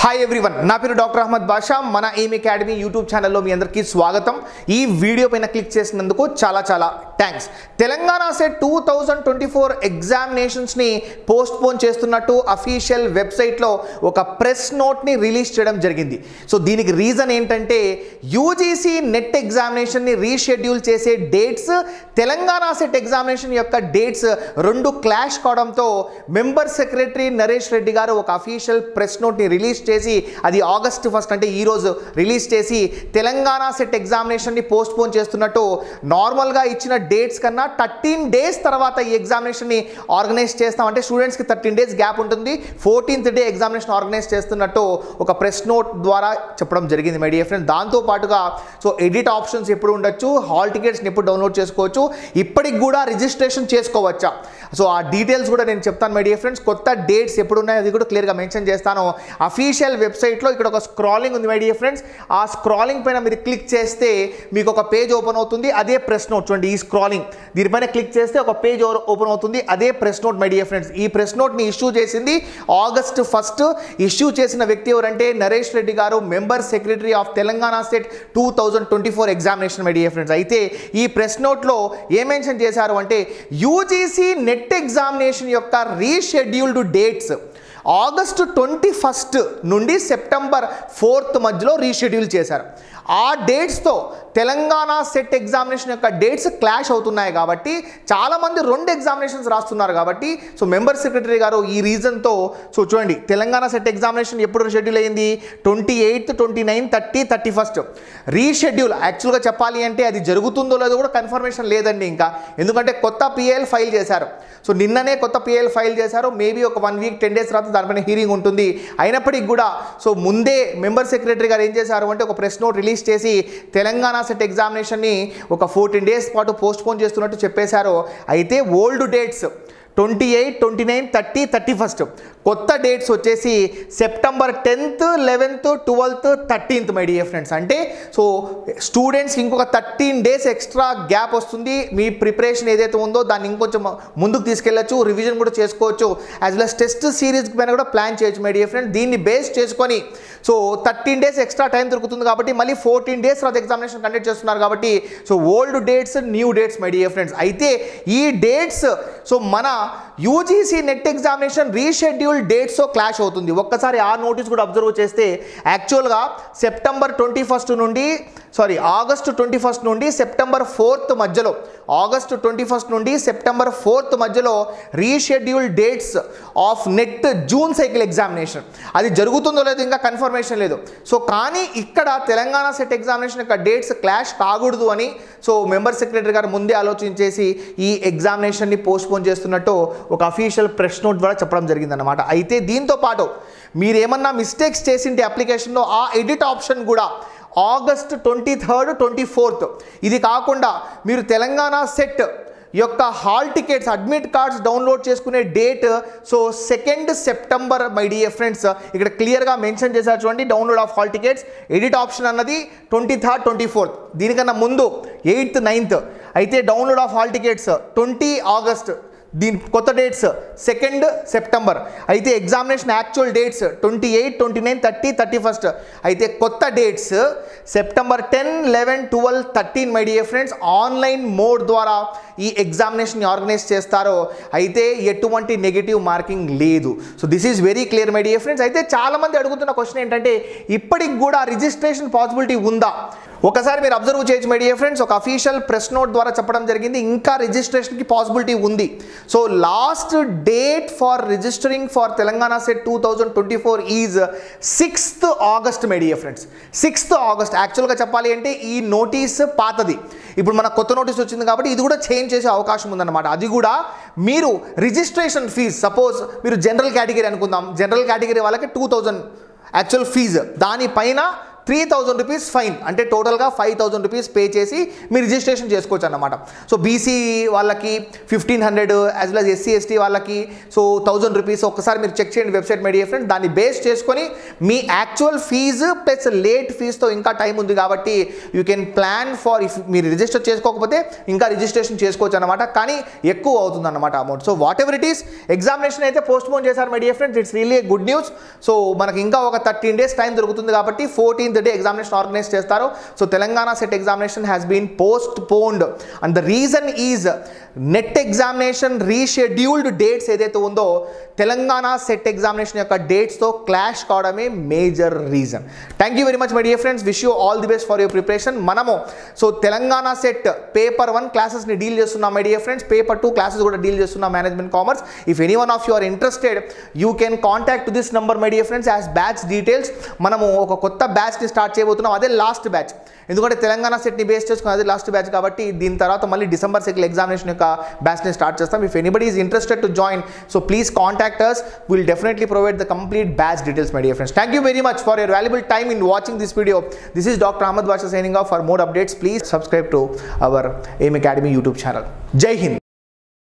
hi everyone నా పేరు doctor Ahmed బాషా మన ఎయిమ్ అకాడమీ యూట్యూబ్ ఛానల్లో మీ అందరికీ స్వాగతం ఈ వీడియో పైన క్లిక్ చేసినందుకు చాలా చాలా thanks Telangana SET two thousand twenty four ఎగ్జామినేషన్స్ని పోస్ట్ పోన్ చేస్తున్నట్టు అఫీషియల్ వెబ్సైట్లో ఒక ప్రెస్ నోట్ని రిలీజ్ చేయడం జరిగింది సో దీనికి రీజన్ ఏంటంటే యూజీసీ నెట్ ఎగ్జామినేషన్ని రీషెడ్యూల్ చేసే డేట్స్ తెలంగాణ సెట్ ఎగ్జామినేషన్ యొక్క డేట్స్ రెండు క్లాష్ కావడంతో మెంబర్ సెక్రటరీ నరేష్ రెడ్డి గారు ఒక అఫీషియల్ ప్రెస్ నోట్ని రిలీజ్ చేసి అది ఆగస్ట్ ఫస్ట్ అంటే ఈరోజు రిలీజ్ చేసి తెలంగాణ సెట్ ఎగ్జామినేషన్ని పోస్ట్ పోన్ చేస్తున్నట్టు నార్మల్గా ఇచ్చిన డేట్స్ కన్నా థర్టీన్ డేస్ తర్వాత ఈ ఎగ్జామినేషన్ని ఆర్గనైజ్ చేస్తాం అంటే స్టూడెంట్స్కి థర్టీన్ డేస్ గ్యాప్ ఉంటుంది ఫోర్టీన్త్ డే ఎగ్జామినేషన్ ఆర్గనైజ్ చేస్తున్నట్టు ఒక ప్రెస్ నోట్ ద్వారా చెప్పడం జరిగింది మై డియర్ ఫ్రెండ్ దాంతో పాటుగా సో ఎడిట్ ఆప్షన్స్ ఎప్పుడు ఉండొచ్చు హాల్ టికెట్స్ని ఎప్పుడు డౌన్లోడ్ చేసుకోవచ్చు ఇప్పటికి కూడా రిజిస్ట్రేషన్ చేసుకోవచ్చా సో ఆ డీటెయిల్స్ కూడా నేను చెప్తాను మై డియర్ ఫ్రెండ్స్ కొత్త డేట్స్ ఎప్పుడు ఉన్నాయో అది కూడా క్లియర్గా మెన్షన్ చేస్తాను అఫీషియల్ వెబ్సైట్లో ఇక్కడ ఒక స్క్రాలింగ్ ఉంది మై డియర్ ఫ్రెండ్స్ ఆ స్క్రాలింగ్ పైన మీరు క్లిక్ చేస్తే మీకు ఒక పేజ్ ఓపెన్ అవుతుంది అదే ప్రెస్ నోట్ చూడండి ఈ స్క్రాలింగ్ దీనిపైన క్లిక్ చేస్తే ఒక పేజ్ ఓపెన్ అవుతుంది అదే press note my dear friends ఈ ప్రెస్ నోట్ని ఇష్యూ చేసింది ఆగస్ట్ ఫస్ట్ ఇష్యూ చేసిన వ్యక్తి ఎవరంటే నరేష్ రెడ్డి గారు member secretary of Telangana state two thousand twenty four examination my dear friends అయితే ఈ ప్రెస్ నోట్లో ఏం మెన్షన్ చేశారు అంటే యూజీసీ నెట్ ఎగ్జామినేషన్ యొక్క rescheduled dates August twenty first నుండి సెప్టెంబర్ ఫోర్త్ మధ్యలో రీషెడ్యూల్ చేశారు ఆ డేట్స్తో తెలంగాణ సెట్ ఎగ్జామినేషన్ యొక్క డేట్స్ క్లాష్ అవుతున్నాయి కాబట్టి చాలామంది రెండు ఎగ్జామినేషన్స్ రాస్తున్నారు కాబట్టి సో మెంబర్ సెక్రటరీ గారు ఈ రీజన్తో సో చూడండి తెలంగాణ సెట్ ఎగ్జామినేషన్ ఎప్పుడు షెడ్యూల్ అయింది twenty eighth twenty nine thirty thirty first reschedule యాక్చువల్గా చెప్పాలి అంటే అది జరుగుతుందో లేదో కూడా కన్ఫర్మేషన్ లేదండి ఇంకా ఎందుకంటే కొత్త పిఎల్ ఫైల్ చేశారు సో నిన్ననే కొత్త పిఎల్ ఫైల్ చేశారు మేబీ ఒక వన్ వీక్ టెన్ డేస్ తర్వాత దానిపైన హీరింగ్ ఉంటుంది అయినప్పటికీ కూడా సో ముందే మెంబర్ సెక్రటరీ గారు ఏం చేశారు అంటే ఒక ప్రెస్ నోట్ రిలీజ్ చేసి తెలంగాణ సెట్ ఎగ్జామినేషన్ని ఒక ఫోర్టీన్ డేస్ పాటు పోస్ట్ పోన్ చేస్తున్నట్టు చెప్పేశారు అయితే old dates twenty eight twenty nine thirty thirty first కొత్త డేట్స్ వచ్చేసి September tenth eleventh twelfth thirteenth my dear friends అంటే సో స్టూడెంట్స్కి ఇంకొక థర్టీన్ డేస్ ఎక్స్ట్రా గ్యాప్ వస్తుంది మీ ప్రిపరేషన్ ఏదైతే ఉందో దాన్ని ఇంకొంచెం ముందుకు తీసుకెళ్ళచ్చు రివిజన్ కూడా చేసుకోవచ్చు as well as test series పైన కూడా ప్లాన్ చేయొచ్చు మై డియర్ ఫ్రెండ్ దీన్ని బేస్ చేసుకొని so thirteen days extra time దొరుకుతుంది కాబట్టి మళ్ళీ ఫోర్టీన్ డేస్ తర్వాత ఎగ్జామినేషన్ కండక్ట్ చేస్తున్నారు కాబట్టి so old dates new dates my dear friends అయితే ఈ డేట్స్ సో మన యూజీసీ నెట్ ఎగ్జామినేషన్ రీషెడ్యూల్ డేట్స్తో క్లాష్ అవుతుంది ఒక్కసారి ఆ నోటీస్ కూడా అబ్జర్వ్ చేస్తే యాక్చువల్గా సెప్టెంబర్ ట్వంటీ ఫస్ట్ నుండి సారీ ఆగస్టు ట్వంటీ ఫస్ట్ నుండి సెప్టెంబర్ ఫోర్త్ మధ్యలో ఆగస్టు ట్వంటీ ఫస్ట్ నుండి సెప్టెంబర్ ఫోర్త్ మధ్యలో reschedule dates of NET June cycle examination అది జరుగుతుందో లేదో ఇంకా కన్ఫర్మేషన్ లేదు సో కానీ ఇక్కడ తెలంగాణ సెట్ ఎగ్జామినేషన్ యొక్క డేట్స్ క్లాష్ కాకూడదు అని సో మెంబర్ సెక్రటరీ గారు ముందే ఆలోచించేసి ఈ ఎగ్జామినేషన్ని పోస్ట్పోన్ చేస్తున్నట్టు ఒక అఫీషియల్ ప్రెస్ నోట్ ద్వారా చెప్పడం జరిగిందన్నమాట అయితే దీంతో పాటు మీరేమన్నా మిస్టేక్స్ చేసింటే అప్లికేషన్లో ఆ ఎడిట్ ఆప్షన్ కూడా August twenty third twenty fourth ఇది కాకుండా మీరు తెలంగాణ సెట్ యొక్క hall tickets admit cards download చేసుకునే date so second September my dear friends ఇక్కడ క్లియర్గా మెన్షన్ చేశారు చూడండి download of hall tickets edit option అన్నది ట్వంటీ థర్డ్ ట్వంటీ ఫోర్త్ దీనికన్నా ముందు ఎయిత్ నైన్త్ అయితే download of hall tickets twenty August దీని కొత్త డేట్స్ సెకండ్ సెప్టెంబర్ అయితే examination actual dates twenty eight twenty nine thirty thirty first అయితే కొత్త dates September ten eleven twelve thirteen my dear friends online mode ద్వారా ఈ ఎగ్జామినేషన్ని organise చేస్తారో అయితే ఎటువంటి నెగిటివ్ మార్కింగ్ లేదు so this is very clear my dear friends అయితే చాలామంది అడుగుతున్న క్వశ్చన్ ఏంటంటే ఇప్పటికి కూడా రిజిస్ట్రేషన్ పాసిబిలిటీ ఉందా ఒకసారి మీరు అబ్జర్వ్ చేయొచ్చు మై డియర్ ఫ్రెండ్స్ ఒక అఫీషియల్ ప్రెస్ నోట్ ద్వారా చెప్పడం జరిగింది ఇంకా రిజిస్ట్రేషన్కి పాసిబిలిటీ ఉంది so last date for registering for Telangana SET two thousand twenty four is sixth August my dear friends sixth August యాక్చువల్గా చెప్పాలి అంటే ఈ నోటీస్ పాతది ఇప్పుడు మన కొత్త నోటీస్ వచ్చింది కాబట్టి ఇది కూడా చేంజ్ చేసే అవకాశం ఉందన్నమాట అది కూడా మీరు రిజిస్ట్రేషన్ ఫీజ్ సపోజ్ మీరు జనరల్ కేటగిరీ అనుకుందాం జనరల్ కేటగిరీ వాళ్ళకి టూ థౌజండ్ యాక్చువల్ ఫీజు దానిపైన త్రీ థౌజండ్ రూపీస్ ఫైన్ అంటే టోటల్గా ఫైవ్ థౌజండ్ రూపీస్ పే చేసి మీరు రిజిస్ట్రేషన్ చేసుకోవచ్చు అన్నమాట సో బీసీ వాళ్ళకి fifteen hundred as well as SC ST వాళ్ళకి సో థౌజండ్ రూపీస్ ఒక్కసారి మీరు చెక్ చేయండి వెబ్సైట్ మీడియా ఫ్రెండ్స్ దాన్ని బేస్ చేసుకొని మీ యాక్చువల్ ఫీజు ప్లస్ లేట్ ఫీజుతో ఇంకా టైం ఉంది కాబట్టి you can plan for if మీరు రిజిస్టర్ చేసుకోకపోతే ఇంకా రిజిస్ట్రేషన్ చేసుకోవచ్చు అనమాట కానీ ఎక్కువ అవుతుంది అనమాట amount so whatever it is examination అయితే పోస్ట్ పోన్ చేశారు my dear friends it's really good news so మనకి ఇంకా ఒక థర్టీన్ డేస్ టైం దొరుకుతుంది కాబట్టి ఫోర్టీన్త్ డే ఎగ్జామినేషన్ ఆర్గనైజ్ చేస్తారు so Telangana SET examination has been postponed and the reason is NET examination rescheduled dates ఏదైతే ఉందో Telangana SET examination యొక్క డేట్స్తో క్లాష్ కావడమే major reason thank you very much my dear friends wish you all the best for your preparation మనము so Telangana SET paper one క్లాసెస్ని deal చేస్తున్నాం my dear friends paper two classes కూడా deal చేస్తున్నాం management commerce if any one of you are interested you can contact this number my dear friends as batch details మనము ఒక కొత్త బ్యాచ్ని start చేయబోతున్నాం అదే last batch ఎందుకంటే తెలంగాణ సెట్ని బేస్ చేసుకుని అదే లాస్ట్ బ్యాచ్ కాబట్టి దీని తర్వాత మళ్ళీ డిసెంబర్ సెకండ్ ఎగ్జామినేషన్ యొక్క బ్యాచ్ని స్టార్ట్ చేస్తాం if anybody is interested to join so please contact us will definitely provide the complete batch details my dear friends thank you very much for your valuable time in watching this video this is doctor Ahmed Basha signing off for more updates please subscribe to our Aim academy YouTube channel Jai Hind